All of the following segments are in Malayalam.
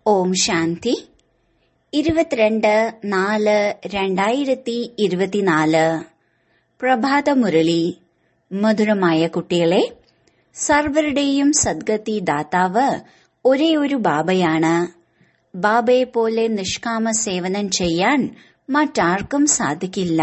ഓം ശാന്തി ഇരുപത്തിരണ്ട് നാല് രണ്ടായിരത്തി ഇരുപത്തിനാല് പ്രഭാതമുരളി മധുരമായ കുട്ടികളെ സർവരുടെയും സദ്ഗതി ദാതാവ് ഒരേ ഒരു ബാബയാണ് ബാബയെ പോലെ നിഷ്കാമ സേവനം ചെയ്യാൻ മറ്റാർക്കും സാധിക്കില്ല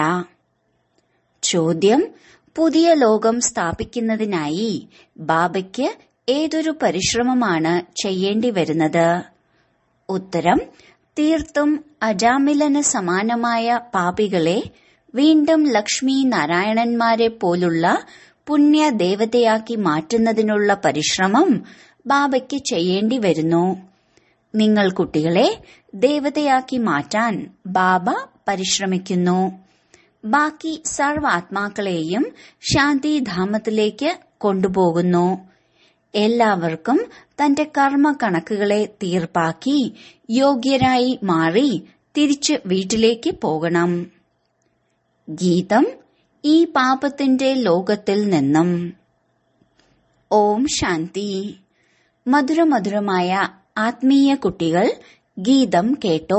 ചോദ്യം പുതിയ ലോകം സ്ഥാപിക്കുന്നതിനായി ബാബയ്ക്ക് ഏതൊരു പരിശ്രമമാണ് ചെയ്യേണ്ടി വരുന്നത് ഉത്തരം തീർത്തും അജാമിലന് സമാനമായ പാപികളെ വീണ്ടും ലക്ഷ്മി നാരായണന്മാരെ പോലുള്ള പുണ്യ ദേവതയാക്കി മാറ്റുന്നതിനുള്ള പരിശ്രമം ബാബയ്ക്ക് ചെയ്യേണ്ടി വരുന്നു നിങ്ങൾ കുട്ടികളെ ദേവതയാക്കി മാറ്റാൻ ബാബ പരിശ്രമിക്കുന്നു ബാക്കി സർവാത്മാക്കളെയും ശാന്തിധാമത്തിലേക്ക് കൊണ്ടുപോകുന്നു എല്ലാവർക്കും തന്റെ കർമ്മ കണക്കുകളെ തീർപ്പാക്കി യോഗ്യരായി മാറി തിരിച്ച് വീട്ടിലേക്ക് പോകണം ഗീതം ഈ പാപത്തിന്റെ ലോകത്തിൽ നിന്നും ഓം ശാന്തി മധുരമധുരമായ ആത്മീയ കുട്ടികൾ ഗീതം കേട്ടോ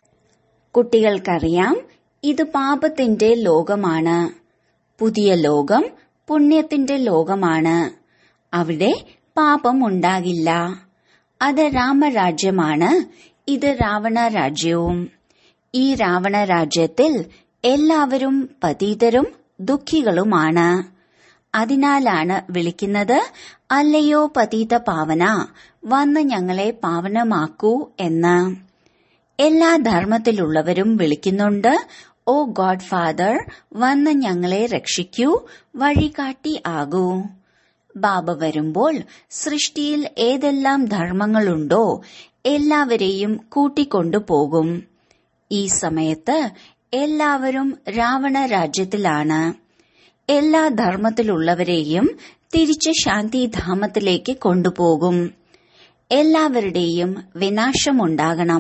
കുട്ടികൾക്കറിയാം ഇത് പാപത്തിന്റെ ലോകമാണ് പുതിയ ലോകം പുണ്യത്തിന്റെ ലോകമാണ് അവിടെ പാപം ഉണ്ടാകില്ല അത് രാമരാജ്യമാണ് ഇത് രാവണ രാജ്യവും ഈ രാവണ രാജ്യത്തിൽ എല്ലാവരും പതീതരും ദുഃഖികളുമാണ് അതിനാലാണ് വിളിക്കുന്നത് അല്ലയോ പതീത പാവന വന്ന് ഞങ്ങളെ പാവനമാക്കൂ എന്ന് എല്ലാ ധർമ്മത്തിലുള്ളവരും വിളിക്കുന്നുണ്ട് ഓ ഗോഡ് ഫാദർ വന്ന് ഞങ്ങളെ രക്ഷിക്കൂ വഴികാട്ടി ആകൂ ബാബ വരുമ്പോൾ സൃഷ്ടിയിൽ ഏതെല്ലാം ധർമ്മങ്ങളുണ്ടോ എല്ലാവരെയും കൂട്ടിക്കൊണ്ടുപോകും ഈ സമയത്ത് എല്ലാവരും രാവണ രാജ്യത്തിലാണ് എല്ലാ ധർമ്മത്തിലുള്ളവരെയും തിരിച്ച് ശാന്തിധാമത്തിലേക്ക് കൊണ്ടുപോകും എല്ലാവരുടെയും വിനാശമുണ്ടാകണം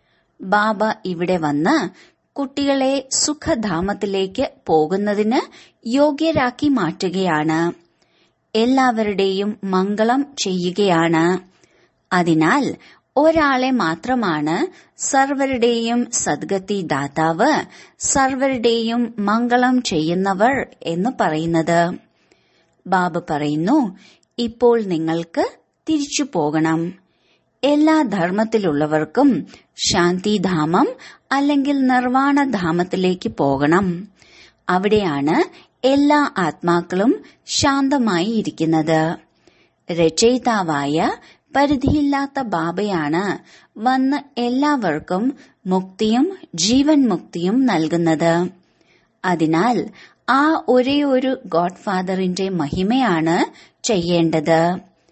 ബാബ ഇവിടെ വന്ന് കുട്ടികളെ സുഖധാമത്തിലേക്ക് പോകുന്നതിന് യോഗ്യരാക്കി മാറ്റുകയാണ് എല്ലാവരുടെയും മംഗളം ചെയ്യുകയാണ് അതിനാൽ ഒരാളെ മാത്രമാണ് സർവരുടെയും സദ്ഗതി ദാതാവ് സർവരുടെയും മംഗളം ചെയ്യുന്നവർ എന്ന് പറയുന്നത് ബാബ പറയുന്നു ഇപ്പോൾ നിങ്ങൾക്ക് തിരിച്ചു പോകണം എല്ലാ ധർമ്മത്തിലുള്ളവർക്കും ശാന്തിധാമം അല്ലെങ്കിൽ നിർവാണധാമത്തിലേക്ക് പോകണം അവിടെയാണ് എല്ലാ ആത്മാക്കളും ശാന്തമായി ഇരിക്കുന്നത് രചയിതാവായ പരിധിയില്ലാത്ത ബാബയാണ് വന്ന് എല്ലാവർക്കും മുക്തിയും ജീവൻ മുക്തിയും നൽകുന്നത് അതിനാൽ ആ ഒരേ ഒരു ഗോഡ് ഫാദറിന്റെ മഹിമയാണ് ചെയ്യേണ്ടത്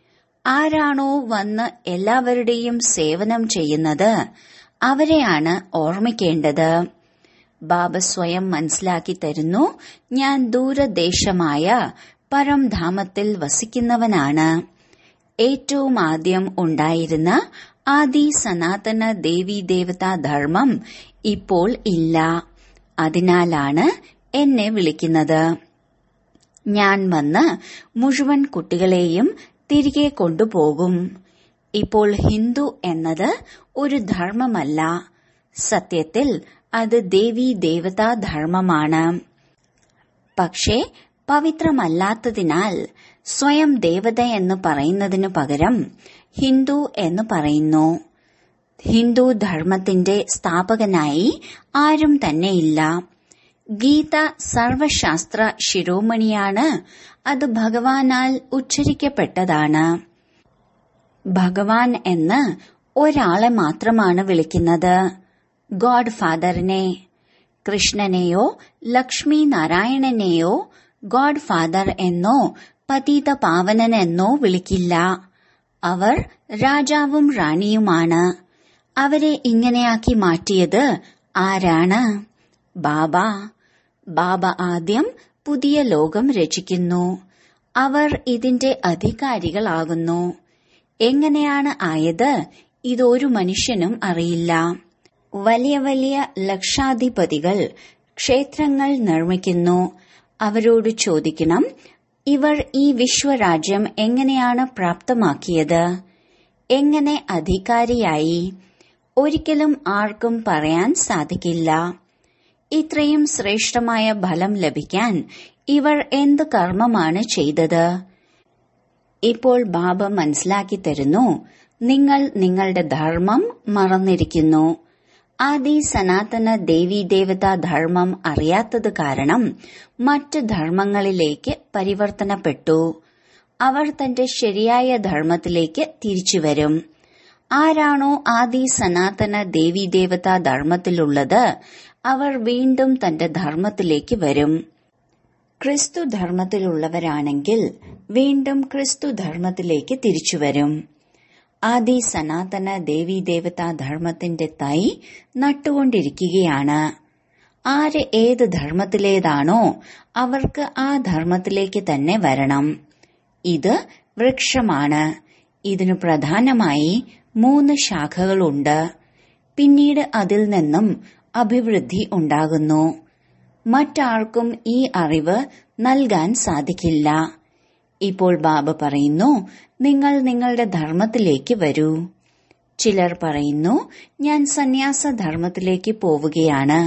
ആരാണോ വന്ന് എല്ലാവരുടെയും സേവനം ചെയ്യുന്നത് അവരെയാണ് ഓർമ്മിക്കേണ്ടത് ബാബ സ്വയം മനസ്സിലാക്കി തരുന്നു ഞാൻ ദൂരദേശമായ പരംധാമത്തിൽ വസിക്കുന്നവനാണ് ഏറ്റവും ആദ്യം ഉണ്ടായിരുന്ന ആദി സനാതന ദേവി ദേവതാ ധർമ്മം ഇപ്പോൾ ഇല്ല അതിനാലാണ് എന്നെ വിളിക്കുന്നത് ഞാൻ വന്ന് മുഴുവൻ കുട്ടികളെയും തിരികെ കൊണ്ടുപോകും ഇപ്പോൾ ഹിന്ദു എന്നത് ഒരു ധർമ്മമല്ല സത്യത്തിൽ അത് ദേവി ദേവതാ ധർമ്മമാണ് പക്ഷേ പവിത്രമല്ലാത്തതിനാൽ സ്വയം ദേവത എന്ന് പറയുന്നതിനു പകരം ഹിന്ദു എന്ന് പറയുന്നു ഹിന്ദു ധർമ്മത്തിന്റെ സ്ഥാപകനായി ആരും തന്നെയില്ല ഗീത സർവശാസ്ത്ര ശിരോമണിയാണ് അത് ഭഗവാനാൽ ഉച്ചരിക്കപ്പെട്ടതാണ് ഭഗവാൻ എന്ന് ഒരാളെ മാത്രമാണ് വിളിക്കുന്നത് ഗോഡ് ഫാദറിനെ കൃഷ്ണനെയോ ലക്ഷ്മി നാരായണനെയോ ഗോഡ് ഫാദർ എന്നോ പതീത പാവനനെന്നോ വിളിക്കില്ല അവർ രാജാവും റാണിയുമാണ് അവരെ ഇങ്ങനെയാക്കി മാറ്റിയത് ആരാണ് ബാബ ബാബ ആദ്യം പുതിയ ലോകം രചിക്കുന്നു അവർ ഇതിന്റെ അധികാരികളാകുന്നു എങ്ങനെയാണ് ആയത് ഇതൊരു മനുഷ്യനും അറിയില്ല വലിയ വലിയ ലക്ഷാധിപതികൾ ക്ഷേത്രങ്ങൾ നിർമ്മിക്കുന്നു അവരോട് ചോദിക്കണം ഇവർ ഈ വിശ്വരാജ്യം എങ്ങനെയാണ് പ്രാപ്തമാക്കിയത് എങ്ങനെ അധികാരിയായി ഒരിക്കലും ആർക്കും പറയാൻ സാധിക്കില്ല ഇത്രയും ശ്രേഷ്ഠമായ ഫലം ലഭിക്കാൻ ഇവർ എന്ത് കർമ്മമാണ് ചെയ്തത് ഇപ്പോൾ ബാബ മനസ്സിലാക്കി തരുന്നു നിങ്ങൾ നിങ്ങളുടെ ധർമ്മം മറന്നിരിക്കുന്നു ആദി സനാതന ദേവി ദേവതാ ധർമ്മം അറിയാത്തത് കാരണം മറ്റ് ധർമ്മങ്ങളിലേക്ക് പരിവർത്തനപ്പെട്ടു അവർ തന്റെ ശരിയായ ധർമ്മത്തിലേക്ക് തിരിച്ചുവരും ആരാണോ ആദി സനാതന ദേവി ദേവതാ ധർമ്മത്തിലുള്ളത് അവർ വീണ്ടും തന്റെ ധർമ്മത്തിലേക്ക് വരും ക്രിസ്തു ധർമ്മത്തിലുള്ളവരാണെങ്കിൽ വീണ്ടും ക്രിസ്തു ധർമ്മത്തിലേക്ക് തിരിച്ചുവരും ആദി സനാതന ദേവി ദേവതാ ധർമ്മത്തിന്റെ തൈ നട്ടുകൊണ്ടിരിക്കുകയാണ് ആര് ഏത് ധർമ്മത്തിലേതാണോ അവർക്ക് ആ ധർമ്മത്തിലേക്ക് തന്നെ വരണം ഇത് വൃക്ഷമാണ് ഇതിനു പ്രധാനമായി മൂന്ന് ശാഖകളുണ്ട് പിന്നീട് അതിൽ നിന്നും അഭിവൃദ്ധി ഉണ്ടാകുന്നു മറ്റാർക്കും ഈ അറിവ് നൽകാൻ സാധിക്കില്ല ഇപ്പോൾ ബാബ പറയുന്നു നിങ്ങൾ നിങ്ങളുടെ ധർമ്മത്തിലേക്ക് വരൂ ചിലർ പറയുന്നു ഞാൻ സന്യാസ ധർമ്മത്തിലേക്ക് പോവുകയാണ്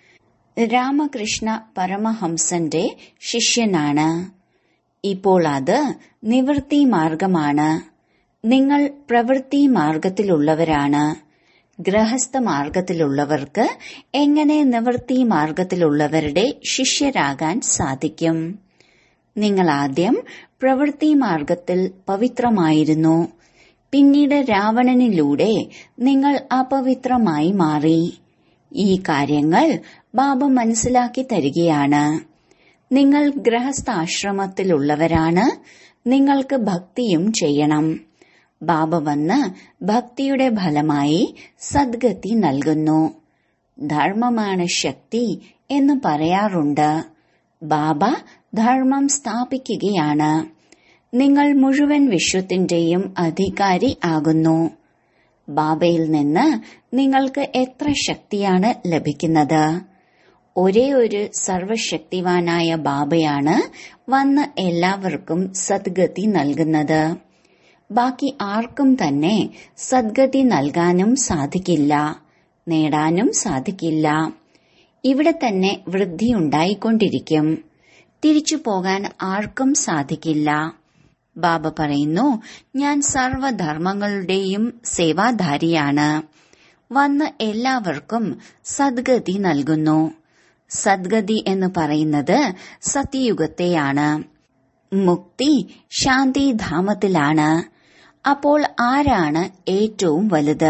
രാമകൃഷ്ണ പരമഹംസന്റെ ശിഷ്യനാണ് ഇപ്പോൾ അത് നിവൃത്തി മാർഗമാണ് നിങ്ങൾ പ്രവൃത്തി മാർഗത്തിലുള്ളവരാണ് ഗൃഹസ്ഥ മാർഗത്തിലുള്ളവർക്ക് എങ്ങനെ നിവൃത്തി മാർഗത്തിലുള്ളവരുടെ ശിഷ്യരാകാൻ സാധിക്കും നിങ്ങൾ ആദ്യം പ്രവൃത്തി മാർഗത്തിൽ പവിത്രമായിരുന്നു പിന്നീട് രാവണനിലൂടെ നിങ്ങൾ അപവിത്രമായി മാറി ഈ കാര്യങ്ങൾ ബാബ മനസ്സിലാക്കി തരികയാണ് നിങ്ങൾ ഗൃഹസ്ഥാശ്രമത്തിലുള്ളവരാണ് നിങ്ങൾക്ക് ഭക്തിയും ചെയ്യണം ബാബ വന്ന് ഭക്തിയുടെ ഫലമായി സദ്ഗതി നൽകുന്നു ധർമ്മമാണ് ശക്തി എന്ന് പറയാറുണ്ട് ബാബ ധർമ്മം സ്ഥാപിക്കുകയാണ് നിങ്ങൾ മുഴുവൻ വിശ്വത്തിന്റെയും അധികാരി ആകുന്നു ബാബയിൽ നിന്ന് നിങ്ങൾക്ക് എത്ര ശക്തിയാണ് ലഭിക്കുന്നത് ഒരേ ഒരു സർവശക്തിവാനായ ബാബയാണ് വന്ന് എല്ലാവർക്കും സദ്ഗതി നൽകുന്നത് ബാക്കി ആർക്കും തന്നെ സദ്ഗതി നൽകാനും സാധിക്കില്ല നേടാനും സാധിക്കില്ല ഇവിടെ തന്നെ വൃദ്ധി ഉണ്ടായിക്കൊണ്ടിരിക്കും തിരിച്ചു പോകാൻ ആർക്കും സാധിക്കില്ല ബാബ പറയുന്നു ഞാൻ സർവധർമ്മങ്ങളുടെയും സേവാധാരിയാണ് വന്ന് എല്ലാവർക്കും സദ്ഗതി നൽകുന്നു സദ്ഗതി എന്ന് പറയുന്നത് സത്യയുഗത്തെയാണ് മുക്തി ശാന്തിധാമത്തിലാണ് അപ്പോൾ ആരാണ് ഏറ്റവും വലുത്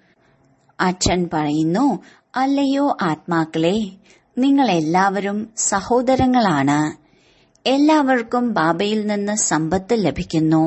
അച്ഛൻ പറയുന്നു അല്ലയോ ആത്മാക്കളെ നിങ്ങൾ എല്ലാവരും സഹോദരങ്ങളാണ് എല്ലാവർക്കും ബാബയിൽ നിന്ന് സമ്പത്ത് ലഭിക്കുന്നു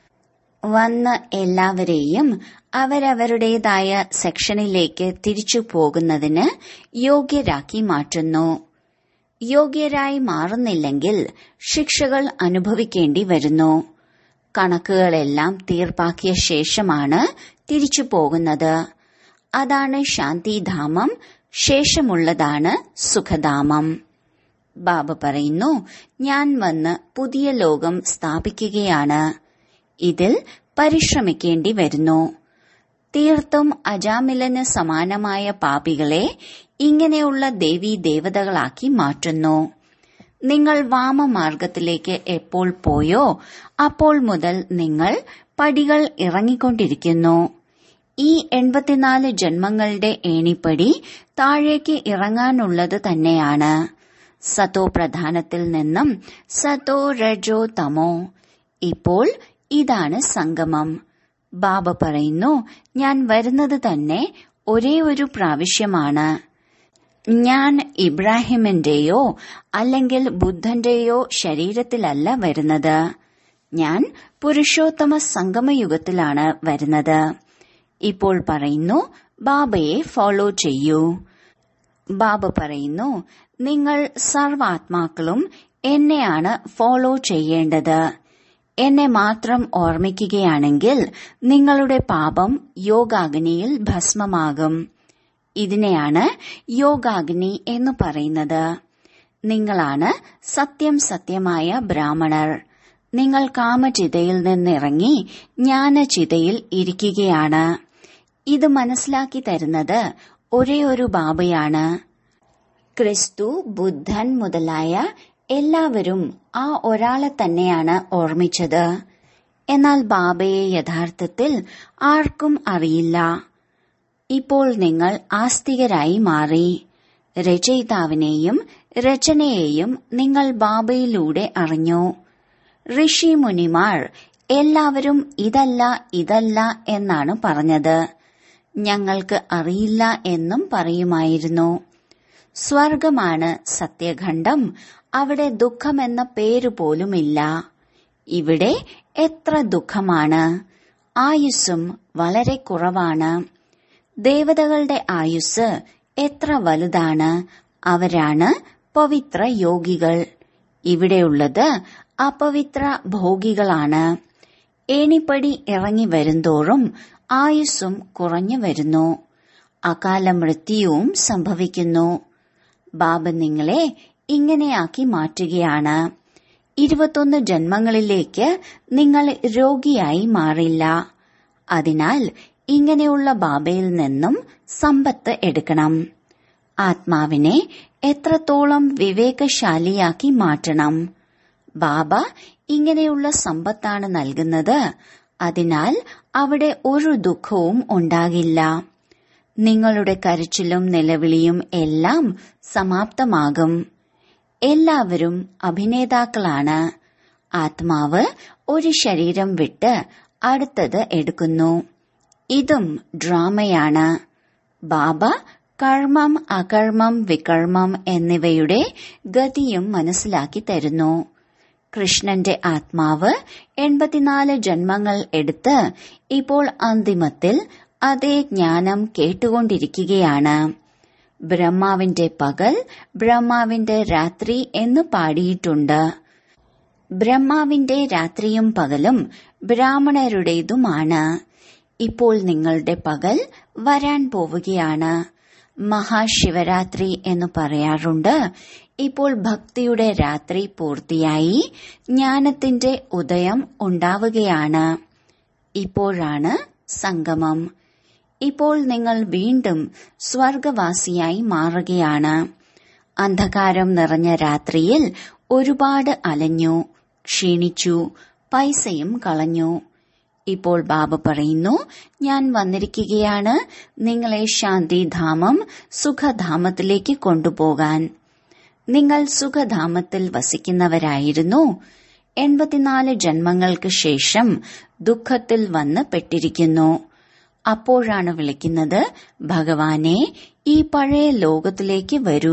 വന്ന് എല്ലാവരെയും അവരവരുടേതായ സെക്ഷനിലേക്ക് തിരിച്ചു പോകുന്നതിന് യോഗ്യരാക്കി മാറ്റുന്നു യോഗ്യരായി മാറുന്നില്ലെങ്കിൽ ശിക്ഷകൾ അനുഭവിക്കേണ്ടി വരുന്നു കണക്കുകളെല്ലാം തീർപ്പാക്കിയ ശേഷമാണ് തിരിച്ചു പോകുന്നത് അതാണ് ശാന്തിധാമം ശേഷമുള്ളതാണ് സുഖധാമം ബാബ പറയുന്നു ഞാൻ വന്ന് പുതിയ ലോകം സ്ഥാപിക്കുകയാണ് ഇതിൽ പരിശ്രമിക്കേണ്ടി വരുന്നു തീർത്തും അജാമിലന് സമാനമായ പാപികളെ ഇങ്ങനെയുള്ള ദേവീ ദേവതകളാക്കി മാറ്റുന്നു നിങ്ങൾ വാമമാർഗത്തിലേക്ക് എപ്പോൾ പോയോ അപ്പോൾ മുതൽ നിങ്ങൾ പടികൾ ഇറങ്ങിക്കൊണ്ടിരിക്കുന്നു ഈ എൺപത്തിനാല് ജന്മങ്ങളുടെ ഏണിപ്പടി താഴേക്ക് ഇറങ്ങാനുള്ളത് തന്നെയാണ് സതോ പ്രധാനത്തിൽ നിന്നും സതോ രജോ തമോ ഇപ്പോൾ ഇതാണ് സംഗമം ബാബ പറയുന്നു ഞാൻ വരുന്നത് തന്നെ ഒരേ ഒരു പ്രാവശ്യമാണ് ഞാൻ ഇബ്രാഹിമിന്റെയോ അല്ലെങ്കിൽ ബുദ്ധന്റെയോ ശരീരത്തിലല്ല വരുന്നത് ഞാൻ പുരുഷോത്തമ സംഗമയുഗത്തിലാണ് വരുന്നത് ഇപ്പോൾ പറയുന്നു ബാബയെ ഫോളോ ചെയ്യൂ ബാബ പറയുന്നു നിങ്ങൾ സർവാത്മാക്കളും എന്നെയാണ് ഫോളോ ചെയ്യേണ്ടത് എന്നെ മാത്രം ഓർമ്മിക്കുകയാണെങ്കിൽ നിങ്ങളുടെ പാപം യോഗാഗ്നിയിൽ ഭസ്മമാകും ഇതിനെയാണ് യോഗാഗ്നി എന്ന് പറയുന്നത് നിങ്ങളാണ് സത്യം സത്യമായ ബ്രാഹ്മണർ നിങ്ങൾ കാമചിതയിൽ നിന്നിറങ്ങി ജ്ഞാനചിതയിൽ ഇരിക്കുകയാണ് ഇത് മനസ്സിലാക്കി തരുന്നത് ഒരേ ഒരു ബാബയാണ് ക്രിസ്തു ബുദ്ധൻ മുതലായ എല്ലാവരും ആ ഒരാളെ തന്നെയാണ് ഓർമ്മിച്ചത് എന്നാൽ ബാബയെ യഥാർത്ഥത്തിൽ ആർക്കും അറിയില്ല ഇപ്പോൾ നിങ്ങൾ ആസ്തികരായി മാറി രചയിതാവിനെയും രചനയെയും നിങ്ങൾ ബാബയിലൂടെ അറിഞ്ഞു ഋഷി മുനിമാർ എല്ലാവരും ഇതല്ല ഇതല്ല എന്നാണ് പറഞ്ഞത് ഞങ്ങൾക്ക് അറിയില്ല എന്നും പറയുമായിരുന്നു സ്വർഗമാണ് സത്യഖണ്ഡം അവിടെ ദുഃഖമെന്ന പേരു പോലുമില്ല ഇവിടെ എത്ര ദുഃഖമാണ് ആയുസ്സും വളരെ കുറവാണ് ദേവതകളുടെ ആയുസ് എത്ര വലുതാണ് അവരാണ് പവിത്ര യോഗികൾ ഇവിടെയുള്ളത് അപവിത്ര ഭോഗികളാണ് ഏണിപ്പടി ഇറങ്ങി വരുന്തോറും ആയുസ്സും കുറഞ്ഞു വരുന്നു അകാല മൃത്യുവും സംഭവിക്കുന്നു ബാബ നിങ്ങളെ ഇങ്ങനെയാക്കി മാറ്റുകയാണ് ഇരുപത്തൊന്ന് ജന്മങ്ങളിലേക്ക് നിങ്ങൾ രോഗിയായി മാറില്ല അതിനാൽ ഇങ്ങനെയുള്ള ബാബയിൽ നിന്നും സമ്പത്ത് എടുക്കണം ആത്മാവിനെ എത്രത്തോളം വിവേകശാലിയാക്കി മാറ്റണം ബാബ ഇങ്ങനെയുള്ള സമ്പത്താണ് നൽകുന്നത് അതിനാൽ അവിടെ ഒരു ദുഃഖവും ഉണ്ടാകില്ല നിങ്ങളുടെ കരച്ചിലും നിലവിളിയും എല്ലാം സമാപ്തമാകും എല്ലാവരും അഭിനേതാക്കളാണ് ആത്മാവ് ഒരു ശരീരം വിട്ട് അടുത്തത് എടുക്കുന്നു ഇതും ഡ്രാമയാണ് ബാബ കർമ്മം അകർമ്മം വികർമ്മം എന്നിവയുടെ ഗതിയും മനസ്സിലാക്കി തരുന്നു കൃഷ്ണന്റെ ആത്മാവ് എൺപത്തിനാല് ജന്മങ്ങൾ എടുത്ത് ഇപ്പോൾ അന്തിമത്തിൽ അതേ ജ്ഞാനം കേട്ടുകൊണ്ടിരിക്കുകയാണ് ബ്രഹ്മാവിന്റെ പകൽ ബ്രഹ്മാവിന്റെ രാത്രി എന്ന് പാടിയിട്ടുണ്ട് ബ്രഹ്മാവിന്റെ രാത്രിയും പകലും ബ്രാഹ്മണരുടേതുമാണ് ഇപ്പോൾ നിങ്ങളുടെ പകൽ വരാൻ പോവുകയാണ് മഹാശിവരാത്രി എന്ന് പറയാറുണ്ട് ഇപ്പോൾ ഭക്തിയുടെ രാത്രി പൂർത്തിയായി ജ്ഞാനത്തിന്റെ ഉദയം ഉണ്ടാവുകയാണ് ഇപ്പോഴാണ് സംഗമം ഇപ്പോൾ നിങ്ങൾ വീണ്ടും സ്വർഗവാസിയായി മാറുകയാണ് അന്ധകാരം നിറഞ്ഞ രാത്രിയിൽ ഒരുപാട് അലഞ്ഞു ക്ഷീണിച്ചു പൈസയും കളഞ്ഞു ഇപ്പോൾ ബാബ പറയുന്നു ഞാൻ വന്നിരിക്കുകയാണ് നിങ്ങളെ ശാന്തിധാമം സുഖധാമത്തിലേക്ക് കൊണ്ടുപോകാൻ നിങ്ങൾ സുഖധാമത്തിൽ വസിക്കുന്നവരായിരുന്നു എൺപത്തിനാല് ജന്മങ്ങൾക്ക് ശേഷം ദുഃഖത്തിൽ വന്ന് പെട്ടിരിക്കുന്നു അപ്പോഴാണ് വിളിക്കുന്നത് ഭഗവാനെ ഈ പഴയ ലോകത്തിലേക്ക് വരൂ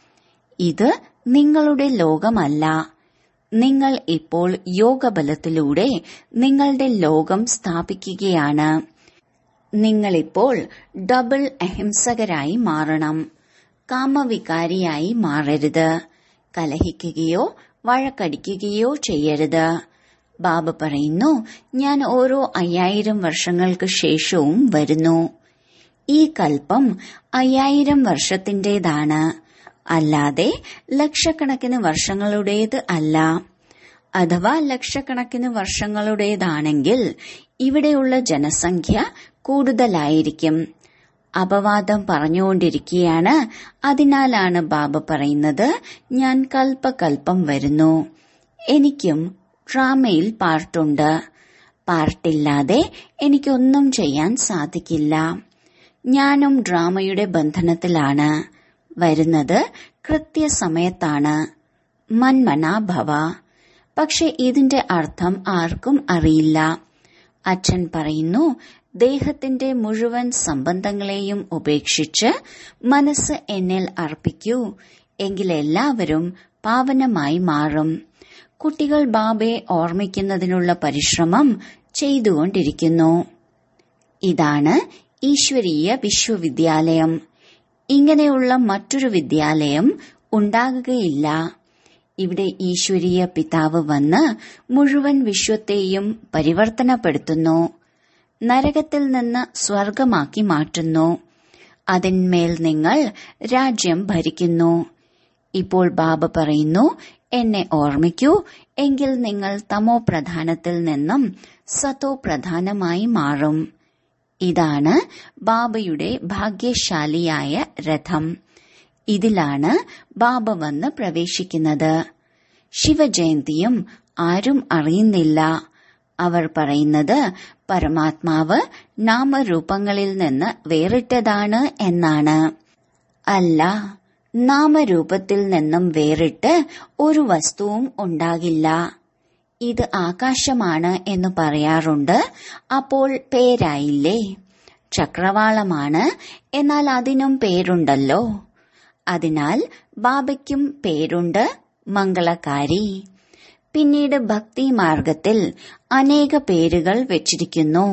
ഇത് നിങ്ങളുടെ ലോകമല്ല നിങ്ങൾ ഇപ്പോൾ യോഗബലത്തിലൂടെ നിങ്ങളുടെ ലോകം സ്ഥാപിക്കുകയാണ് നിങ്ങളിപ്പോൾ ഡബിൾ അഹിംസകരായി മാറണം കാമവികാരിയായി മാറരുത് കലഹിക്കുകയോ വഴക്കടിക്കുകയോ ചെയ്യരുത് ബാബ പറയുന്നു ഞാൻ ഓരോ അയ്യായിരം വർഷങ്ങൾക്ക് ശേഷവും വരുന്നു ഈ കൽപ്പം അയ്യായിരം വർഷത്തിന്റേതാണ് അല്ലാതെ ലക്ഷക്കണക്കിന് വർഷങ്ങളുടേത് അല്ല അഥവാ ലക്ഷക്കണക്കിന് വർഷങ്ങളുടേതാണെങ്കിൽ ഇവിടെയുള്ള ജനസംഖ്യ കൂടുതലായിരിക്കും അപവാദം പറഞ്ഞുകൊണ്ടിരിക്കുകയാണ് അതിനാലാണ് ബാബ പറയുന്നത് ഞാൻ കൽപ്പകൽപ്പം വരുന്നു എനിക്കും ഡ്രാമയിൽ പാർട്ടുണ്ട് പാർട്ടില്ലാതെ എനിക്കൊന്നും ചെയ്യാൻ സാധിക്കില്ല ഞാനും ഡ്രാമയുടെ ബന്ധനത്തിലാണ് വരുന്നത് കൃത്യസമയത്താണ് മന്മനാഭവ പക്ഷെ ഇതിന്റെ അർത്ഥം ആർക്കും അറിയില്ല അച്ഛൻ പറയുന്നു ദേഹത്തിന്റെ മുഴുവൻ സംബന്ധങ്ങളെയും ഉപേക്ഷിച്ച് മനസ്സ് എന്നിൽ അർപ്പിക്കൂ എങ്കിലെല്ലാവരും പാവനമായി മാറും കുട്ടികൾ ബാബയെ ഓർമ്മിക്കുന്നതിനുള്ള പരിശ്രമം ചെയ്തുകൊണ്ടിരിക്കുന്നു ഇതാണ് ഈശ്വരീയ വിശ്വവിദ്യാലയം ഇങ്ങനെയുള്ള മറ്റൊരു വിദ്യാലയം ഉണ്ടാകുകയില്ല ഇവിടെ ഈശ്വരീയ പിതാവ് വന്ന് മുഴുവൻ വിശ്വത്തെയും പരിവർത്തനപ്പെടുത്തുന്നു നരകത്തിൽ നിന്ന് സ്വർഗമാക്കി മാറ്റുന്നു അതിന്മേൽ നിങ്ങൾ രാജ്യം ഭരിക്കുന്നു ഇപ്പോൾ ബാബ പറയുന്നു എന്നെ ഓർമ്മിക്കൂ എങ്കിൽ നിങ്ങൾ തമോ പ്രധാനത്തിൽ നിന്നും സതോ പ്രധാനമായി മാറും ഇതാണ് ബാബയുടെ ഭാഗ്യശാലിയായ രഥം ഇതിലാണ് ബാബ വന്ന് പ്രവേശിക്കുന്നത് ശിവജയന്തിയും ആരും അറിയുന്നില്ല അവർ പറയുന്നത് പരമാത്മാവ് നാമരൂപങ്ങളിൽ നിന്ന് വേറിട്ടതാണ് എന്നാണ് അല്ല നാമരൂപത്തിൽ നിന്നും വേറിട്ട് ഒരു വസ്തുവും ഉണ്ടാകില്ല ഇത് ആകാശമാണ് എന്ന് പറയാറുണ്ട് അപ്പോൾ പേരായില്ലേ ചക്രവാളമാണ് എന്നാൽ അതിനും പേരുണ്ടല്ലോ അതിനാൽ ബാബയ്ക്കും പേരുണ്ട് മംഗളകാരി പിന്നീട് ഭക്തി മാർഗത്തിൽ അനേക പേരുകൾ വെച്ചിരിക്കുന്നു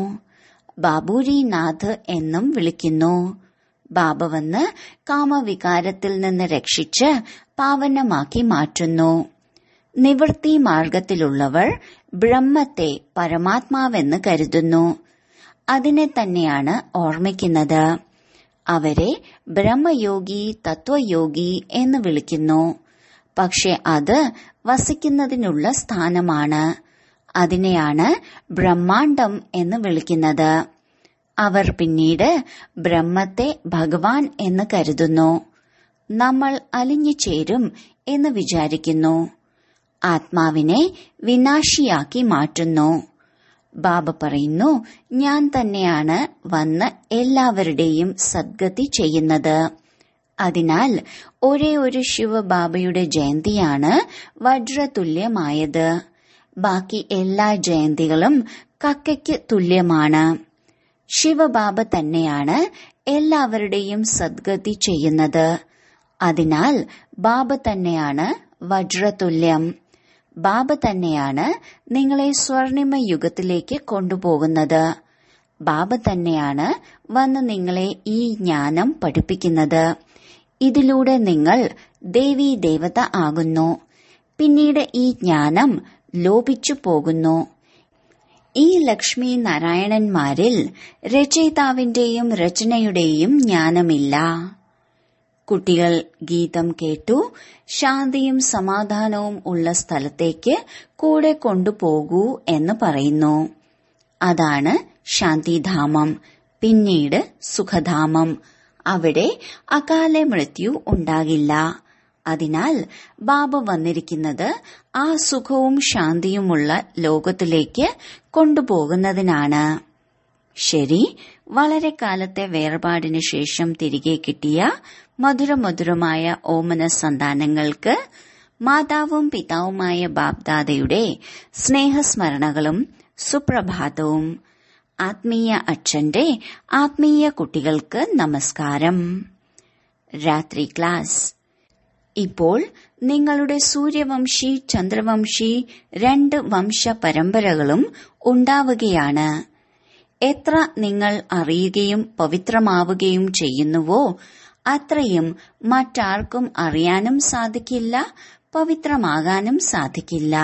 ബാബുരിനാഥ് എന്നും വിളിക്കുന്നു ബാബ വന്ന് കാമവികാരത്തിൽ നിന്ന് രക്ഷിച്ച് പാവനമാക്കി മാറ്റുന്നു നിവൃത്തി മാർഗത്തിലുള്ളവർ ബ്രഹ്മത്തെ പരമാത്മാവെന്ന് കരുതുന്നു അതിനെ തന്നെയാണ് ഓർമ്മിക്കുന്നത് അവരെ ബ്രഹ്മയോഗി തത്വയോഗി എന്ന് വിളിക്കുന്നു പക്ഷെ അത് വസിക്കുന്നതിനുള്ള സ്ഥാനമാണ് അതിനെയാണ് ബ്രഹ്മാണ്ടം എന്ന് വിളിക്കുന്നത് അവർ പിന്നീട് ബ്രഹ്മത്തെ ഭഗവാൻ എന്ന് കരുതുന്നു നമ്മൾ അലിഞ്ഞു ചേരും എന്ന് വിചാരിക്കുന്നു ആത്മാവിനെ വിനാശിയാക്കി മാറ്റുന്നു ബാബ പറയുന്നു ഞാൻ തന്നെയാണ് വന്ന് എല്ലാവരുടെയും സദ്ഗതി ചെയ്യുന്നത് അതിനാൽ ഒരേ ഒരു ശിവബാബയുടെ ജയന്തിയാണ് വജ്രതുല്യമായത് ബാക്കി എല്ലാ ജയന്തികളും കക്കയ്ക്ക് തുല്യമാണ് ശിവബാബ തന്നെയാണ് എല്ലാവരുടെയും സദ്ഗതി ചെയ്യുന്നത് അതിനാൽ ബാബ തന്നെയാണ് വജ്രതുല്യം ബാബ തന്നെയാണ് നിങ്ങളെ സ്വർണിമ യുഗത്തിലേക്ക് കൊണ്ടുപോകുന്നത് ബാബ തന്നെയാണ് വന്ന് നിങ്ങളെ ഈ ജ്ഞാനം പഠിപ്പിക്കുന്നത് ഇതിലൂടെ നിങ്ങൾ ദേവീ ദേവത ആകുന്നു പിന്നീട് ഈ ജ്ഞാനം ലോപിച്ചു പോകുന്നു ഈ ലക്ഷ്മി നാരായണന്മാരിൽ രചയിതാവിന്റെയും രചനയുടെയും ജ്ഞാനമില്ല കുട്ടികൾ ഗീതം കേട്ടു ശാന്തിയും സമാധാനവും ഉള്ള സ്ഥലത്തേക്ക് കൂടെ കൊണ്ടുപോകൂ എന്ന് പറയുന്നു അതാണ് ശാന്തിധാമം പിന്നീട് സുഖധാമം അവിടെ അകാല മൃത്യു ഉണ്ടാകില്ല അതിനാൽ ബാബ വന്നിരിക്കുന്നത് ആ സുഖവും ശാന്തിയുമുള്ള ലോകത്തിലേക്ക് കൊണ്ടുപോകുന്നതിനാണ് ശരി വളരെ കാലത്തെ വേർപാടിനു ശേഷം തിരികെ കിട്ടിയ മധുരമധുരമായ ഓമന സന്താനങ്ങൾക്ക് മാതാവും പിതാവുമായ ബാബ്ദാദയുടെ സ്നേഹസ്മരണകളും സുപ്രഭാതവും ആത്മീയ അച്ഛന്റെ ആത്മീയ കുട്ടികൾക്ക് നമസ്കാരം രാത്രി ക്ലാസ് ഇപ്പോൾ നിങ്ങളുടെ സൂര്യവംശി ചന്ദ്രവംശി രണ്ട് വംശ പരമ്പരകളും ഉണ്ടാവുകയാണ് എത്ര നിങ്ങൾ അറിയുകയും പവിത്രമാവുകയും ചെയ്യുന്നുവോ അത്രയും മറ്റാർക്കും അറിയാനും സാധിക്കില്ല പവിത്രമാകാനും സാധിക്കില്ല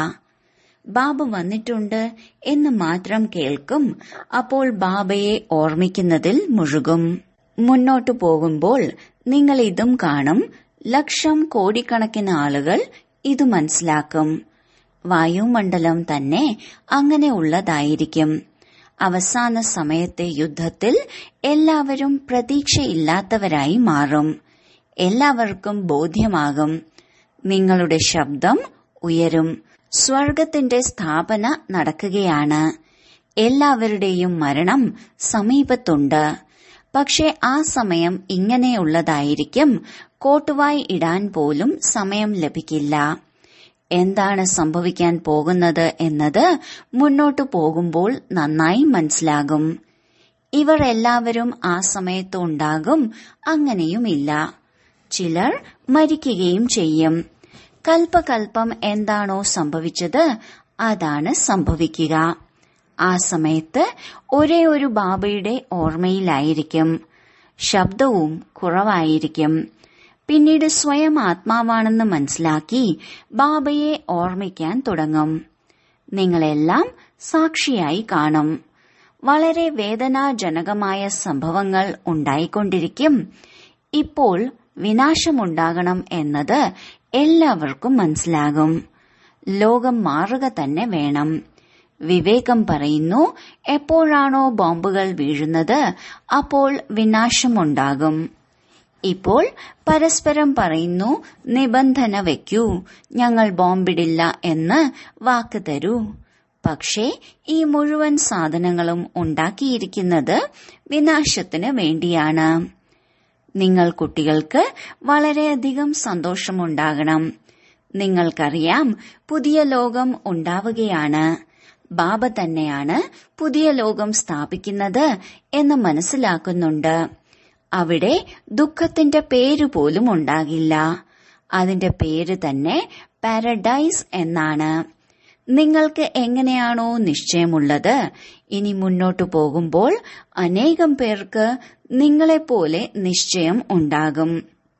ബാബ വന്നിട്ടുണ്ട് എന്ന് മാത്രം കേൾക്കും അപ്പോൾ ബാബയെ ഓർമ്മിക്കുന്നതിൽ മുഴുകും മുന്നോട്ടു പോകുമ്പോൾ നിങ്ങൾ ഇതും കാണും ലക്ഷം കോടിക്കണക്കിന് ആളുകൾ ഇത് മനസ്സിലാക്കും വായുമണ്ഡലം തന്നെ അങ്ങനെ ഉള്ളതായിരിക്കും അവസാന സമയത്തെ യുദ്ധത്തിൽ എല്ലാവരും പ്രതീക്ഷയില്ലാത്തവരായി മാറും എല്ലാവർക്കും ബോധ്യമാകും നിങ്ങളുടെ ശബ്ദം ഉയരും സ്വർഗത്തിന്റെ സ്ഥാപന നടക്കുകയാണ് എല്ലാവരുടെയും മരണം സമീപത്തുണ്ട് പക്ഷെ ആ സമയം ഇങ്ങനെയുള്ളതായിരിക്കും കോട്ടുവായി ഇടാൻ പോലും സമയം ലഭിക്കില്ല എന്താണ് സംഭവിക്കാൻ പോകുന്നത് എന്നത് മുന്നോട്ടു പോകുമ്പോൾ നന്നായി മനസ്സിലാകും ഇവർ എല്ലാവരും ആ സമയത്ത് ഉണ്ടാകും അങ്ങനെയുമില്ല ചിലർ മരിക്കുകയും ചെയ്യും കൽപ്പകൽപ്പം എന്താണോ സംഭവിച്ചത് അതാണ് സംഭവിക്കുക ആ സമയത്ത് ഒരേ ഒരു ബാബയുടെ ഓർമ്മയിലായിരിക്കും ശബ്ദവും കുറവായിരിക്കും പിന്നീട് സ്വയം ആത്മാവാണെന്ന് മനസ്സിലാക്കി ബാബയെ ഓർമ്മിക്കാൻ തുടങ്ങും നിങ്ങളെല്ലാം സാക്ഷിയായി കാണും വളരെ വേദനാജനകമായ സംഭവങ്ങൾ ഉണ്ടായിക്കൊണ്ടിരിക്കും ഇപ്പോൾ വിനാശമുണ്ടാകണം എന്നത് എല്ലാവർക്കും മനസ്സിലാകും ലോകം മാറുക തന്നെ വേണം വിവേകം പറയുന്നു എപ്പോഴാണോ ബോംബുകൾ വീഴുന്നത് അപ്പോൾ വിനാശമുണ്ടാകും ഇപ്പോൾ പരസ്പരം പറയുന്നു നിബന്ധന വെക്കൂ ഞങ്ങൾ ബോംബിടില്ല എന്ന് വാക്ക് തരൂ പക്ഷേ ഈ മുഴുവൻ സാധനങ്ങളും ഉണ്ടാക്കിയിരിക്കുന്നത് വിനാശത്തിന് വേണ്ടിയാണ് നിങ്ങൾ കുട്ടികൾക്ക് വളരെയധികം സന്തോഷമുണ്ടാകണം നിങ്ങൾക്കറിയാം പുതിയ ലോകം ഉണ്ടാവുകയാണ് ബാബ തന്നെയാണ് പുതിയ ലോകം സ്ഥാപിക്കുന്നത് എന്ന് മനസ്സിലാക്കുന്നുണ്ട് അവിടെ ദുഃഖത്തിന്റെ പേര് പോലും ഉണ്ടാകില്ല അതിന്റെ പേര് തന്നെ പാരഡൈസ് എന്നാണ് നിങ്ങൾക്ക് എങ്ങനെയാണോ നിശ്ചയമുള്ളത് ഇനി മുന്നോട്ടു പോകുമ്പോൾ അനേകം പേർക്ക് നിങ്ങളെപ്പോലെ നിശ്ചയം ഉണ്ടാകും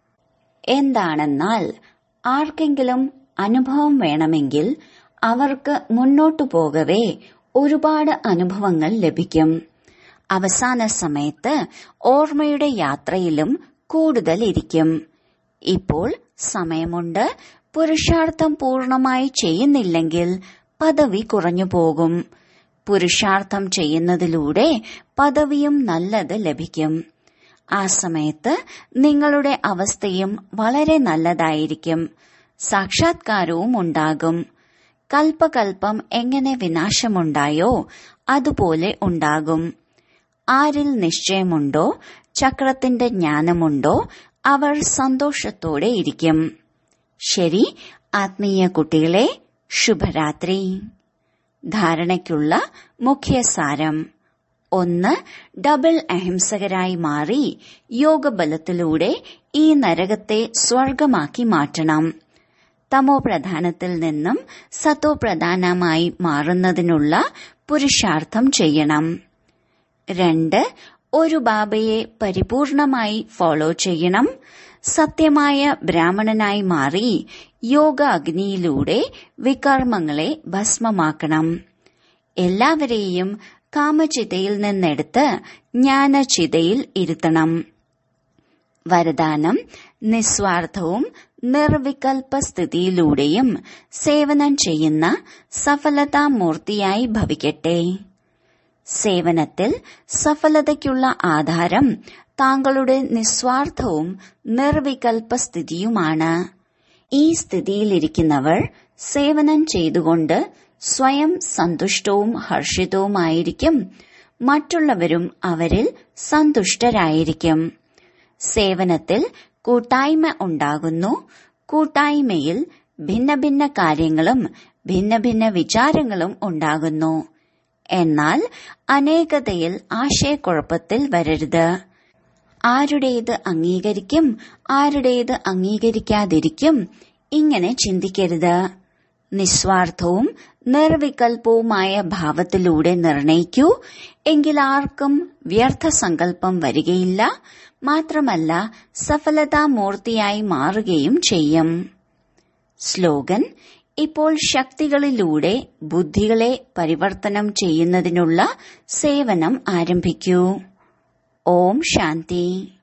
എന്താണെന്നാൽ ആർക്കെങ്കിലും അനുഭവം വേണമെങ്കിൽ അവർക്ക് മുന്നോട്ടു പോകവേ ഒരുപാട് അനുഭവങ്ങൾ ലഭിക്കും അവസാന സമയത്ത് ഓർമ്മയുടെ യാത്രയിലും കൂടുതൽ ഇരിക്കും ഇപ്പോൾ സമയമുണ്ട് പുരുഷാർത്ഥം പൂർണമായി ചെയ്യുന്നില്ലെങ്കിൽ പദവി കുറഞ്ഞു പോകും പുരുഷാർത്ഥം ചെയ്യുന്നതിലൂടെ പദവിയും നല്ലത് ലഭിക്കും ആ സമയത്ത് നിങ്ങളുടെ അവസ്ഥയും വളരെ നല്ലതായിരിക്കും സാക്ഷാത്കാരവും ഉണ്ടാകും കൽപ്പകൽപ്പം എങ്ങനെ വിനാശമുണ്ടായോ അതുപോലെ ഉണ്ടാകും ആരിൽ നിശ്ചയമുണ്ടോ ചക്രത്തിന്റെ ജ്ഞാനമുണ്ടോ അവർ സന്തോഷത്തോടെ ഇരിക്കും ശരി ആത്മീയ കുട്ടികളെ ശുഭരാത്രി ധാരണയ്ക്കുള്ള മുഖ്യസാരം ഒന്ന് ഡബിൾ അഹിംസകരായി മാറി യോഗബലത്തിലൂടെ ഈ നരകത്തെ സ്വർഗമാക്കി മാറ്റണം തമോ പ്രധാനത്തിൽ നിന്നും സത്തോ പ്രധാനമായി മാറുന്നതിനുള്ള പുരുഷാർത്ഥം ചെയ്യണം രണ്ട് ഒരു ബാബയെ പരിപൂർണമായി ഫോളോ ചെയ്യണം സത്യമായ ബ്രാഹ്മണനായി മാറി യോഗ അഗ്നിയിലൂടെ വികർമ്മങ്ങളെ ഭസ്മമാക്കണം എല്ലാവരെയും കാമചിതയിൽ നിന്നെടുത്ത് ജ്ഞാനചിതയിൽ ഇരുത്തണം വരദാനം നിസ്വാർത്ഥവും നിർവികൽപ സ്ഥിതിയിലൂടെയും സേവനം ചെയ്യുന്ന സഫലതാമൂർത്തിയായി ഭവിക്കട്ടെ സേവനത്തിൽ സഫലതയ്ക്കുള്ള ആധാരം താങ്കളുടെ നിസ്വാർത്ഥവും നിർവികൽപ സ്ഥിതിയുമാണ് ഈ സ്ഥിതിയിലിരിക്കുന്നവർ സേവനം ചെയ്തുകൊണ്ട് സ്വയം സന്തുഷ്ടവും ഹർഷിതവുമായിരിക്കും മറ്റുള്ളവരും അവരിൽ സന്തുഷ്ടരായിരിക്കും സേവനത്തിൽ കൂട്ടായ്മ ഉണ്ടാകുന്നു കൂട്ടായ്മയിൽ ഭിന്ന ഭിന്ന കാര്യങ്ങളും ഭിന്ന ഭിന്ന വിചാരങ്ങളും ഉണ്ടാകുന്നു എന്നാൽ അനേകതയിൽ ആശയക്കുഴപ്പത്തിൽ വരരുത് ആരുടേത് അംഗീകരിക്കും ആരുടേത് അംഗീകരിക്കാതിരിക്കും ഇങ്ങനെ ചിന്തിക്കരുത് നിസ്വാർത്ഥവും നിർവികൽപവുമായ ഭാവത്തിലൂടെ നിർണയിക്കൂ എങ്കിൽ ആർക്കും വ്യർത്ഥ സങ്കല്പം വരികയില്ല മാത്രമല്ല സഫലതാമൂർത്തിയായി മാറുകയും ചെയ്യും സ്ലോഗൻ ഇപ്പോൾ ശക്തികളിലൂടെ ബുദ്ധികളെ പരിവർത്തനം ചെയ്യുന്നതിനുള്ള സേവനം ആരംഭിക്കൂ ഓം ശാന്തി